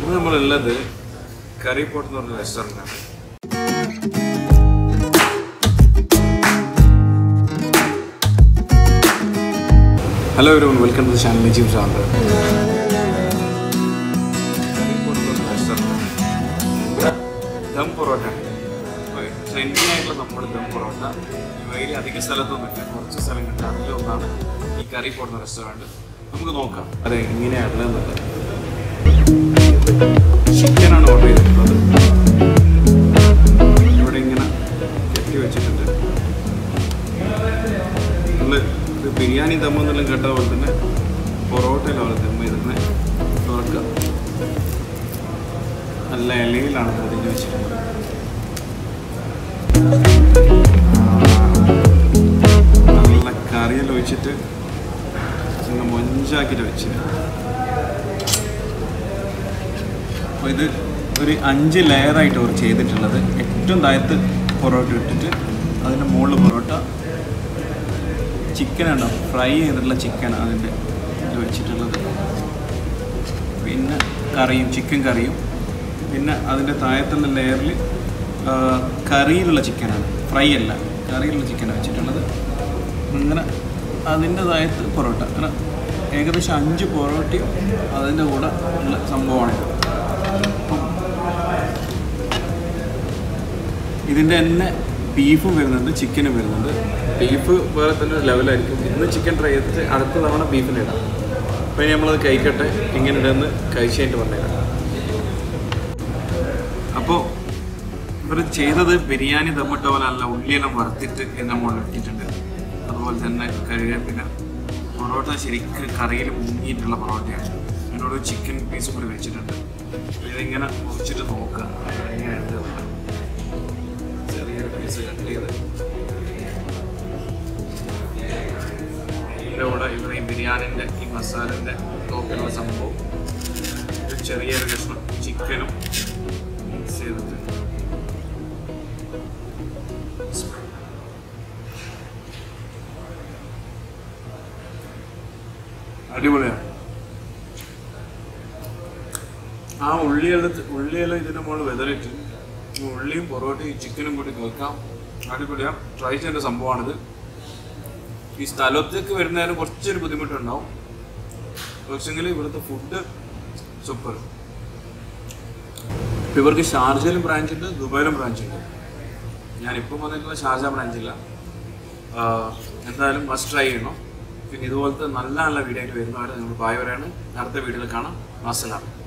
ഇന്ന് നമ്മളുള്ളത് കറി പോട്ട് എന്ന് പറഞ്ഞ റെസ്റ്റോറൻ്റാണ് ഹലോ ഒരു welcome to channel Jim Santh dum porotta trending ആയിട്ടുള്ള നമ്മുടെ ദം പൊറോട്ട വലിയ അധിക സ്ഥലത്തൊന്നുമില്ല കുറച്ച് സ്ഥലങ്ങളുണ്ട് അതിലൊന്നാണ് ഈ കറി പോടുന്ന റെസ്റ്റോറൻറ്റ് നമുക്ക് നോക്കാം അതെ എങ്ങനെയാണുള്ളത് ചിക്കനാണ് ഓർഡർ ചെയ്തിട്ടുള്ളത് ഇവിടെ ഇങ്ങനെ കെട്ടി വെച്ചിട്ടുണ്ട് നമ്മൾ ബിരിയാണി ദം എന്നെല്ലാം കേട്ട പോലെ തന്നെ പൊറോട്ടയിലാണ് ദം ചെയ്തിരുന്നത് തുറക്കുക നല്ല ഇലയിലാണ് പൊതിഞ്ഞ് വെച്ചിട്ടുള്ളത് നല്ല കറിയെല്ലാം ഒഴിച്ചിട്ട് അങ്ങ് മൊഞ്ചാക്കിയിട്ട് വെച്ചിട്ട് അപ്പോൾ ഇത് ഒരു അഞ്ച് ലെയറായിട്ട് അവർ ചെയ്തിട്ടുള്ളത് ഏറ്റവും താഴത്ത് പൊറോട്ട ഇട്ടിട്ട് അതിൻ്റെ മുകളിൽ പൊറോട്ട ചിക്കൻ ഉണ്ടോ ഫ്രൈ ചെയ്തിട്ടുള്ള ചിക്കൻ അതിൻ്റെ ഇത് വെച്ചിട്ടുള്ളത് പിന്നെ കറിയും ചിക്കൻ കറിയും പിന്നെ അതിൻ്റെ താഴത്തുള്ള ലെയറിൽ കറിയിലുള്ള ചിക്കനാണ് ഫ്രൈ അല്ല കറിയിലുള്ള ചിക്കനാണ് വെച്ചിട്ടുള്ളത് അങ്ങനെ അതിൻ്റെ താഴത്ത് പൊറോട്ട അങ്ങനെ ഏകദേശം അഞ്ച് പൊറോട്ടയും അതിൻ്റെ കൂടെ ഉള്ള സംഭവമാണ് അപ്പം ഇതിൻ്റെ തന്നെ ബീഫും വരുന്നുണ്ട് ചിക്കനും വരുന്നുണ്ട് ബീഫ് വേറെ തന്നെ ഒരു ലെവലായിരിക്കും ഇന്ന് ചിക്കൻ ട്രൈ ചെയ്തിട്ട് അടുത്ത തവണ ബീഫിന് ഇടാം അപ്പോൾ ഇനി നമ്മളത് കഴിക്കട്ടെ എങ്ങനെ ഇടുമെന്ന് കഴിച്ചതിൻ്റെ പറഞ്ഞുതരാം അപ്പോൾ ഇവർ ചെയ്തത് ബിരിയാണി ദമ്മിട്ട പോലെ അല്ല ഉള്ളിയെല്ലാം വറുത്തിട്ട് ഇതിൻ്റെ മുകളിൽ ഇട്ടിട്ടുണ്ട് അതുപോലെ തന്നെ കറിവേപ്പില പൊറോട്ട ശരിക്കും കറിയിൽ മുങ്ങിയിട്ടുള്ള പൊറോട്ടയാണ് അതിനോട് ചിക്കൻ പീസ് കൂടി വെച്ചിട്ടുണ്ട് ഇതിങ്ങനെ മുറിച്ചിട്ട് നോക്കുക എങ്ങനെ എടുത്ത് നോക്കാം ചെറിയൊരു പീസ് കട്ട് ചെയ്ത് ഇതിൻ്റെ കൂടെ ഇവിടെ ഈ ബിരിയാണിൻ്റെ ഈ മസാലൻ്റെ ടോപ്പിലുള്ള സംഭവം ഒരു ചെറിയൊരു കഷ്ണം ചിക്കനും മിക്സ് ചെയ്തിട്ട് അടിപൊളിയാണ് ആ ഉള്ളിയെല്ലാം ഉള്ളിയെല്ലാം ഇതിൻ്റെ മുകളിൽ വെതറിട്ട് ഈ ഉള്ളിയും പൊറോട്ടയും ചിക്കനും കൂടി കേൾക്കാം അടിപൊളിയാണ് ട്രൈ ചെയ്യേണ്ട സംഭവമാണിത് ഈ സ്ഥലത്തേക്ക് വരുന്നതിന് കുറച്ചൊരു ബുദ്ധിമുട്ടുണ്ടാവും പക്ഷെങ്കിൽ ഇവിടുത്തെ ഫുഡ് സൂപ്പർ ഇപ്പം ഇവർക്ക് ഷാർജയിലും ബ്രാഞ്ച് ഉണ്ട് ദുബായിലും ബ്രാഞ്ച് ഉണ്ട് ഞാനിപ്പം വന്നിട്ടുള്ള ഷാർജ ബ്രാഞ്ചില്ല എന്തായാലും മസ്റ്റ് ട്രൈ ചെയ്യണം പിന്നെ ഇതുപോലത്തെ നല്ല നല്ല വീഡിയോ ആയിട്ട് വരുന്നവരെ നിങ്ങൾ ബായ് വരെയാണ് അടുത്ത വീഡിയോയിൽ കാണാം മസലാണ്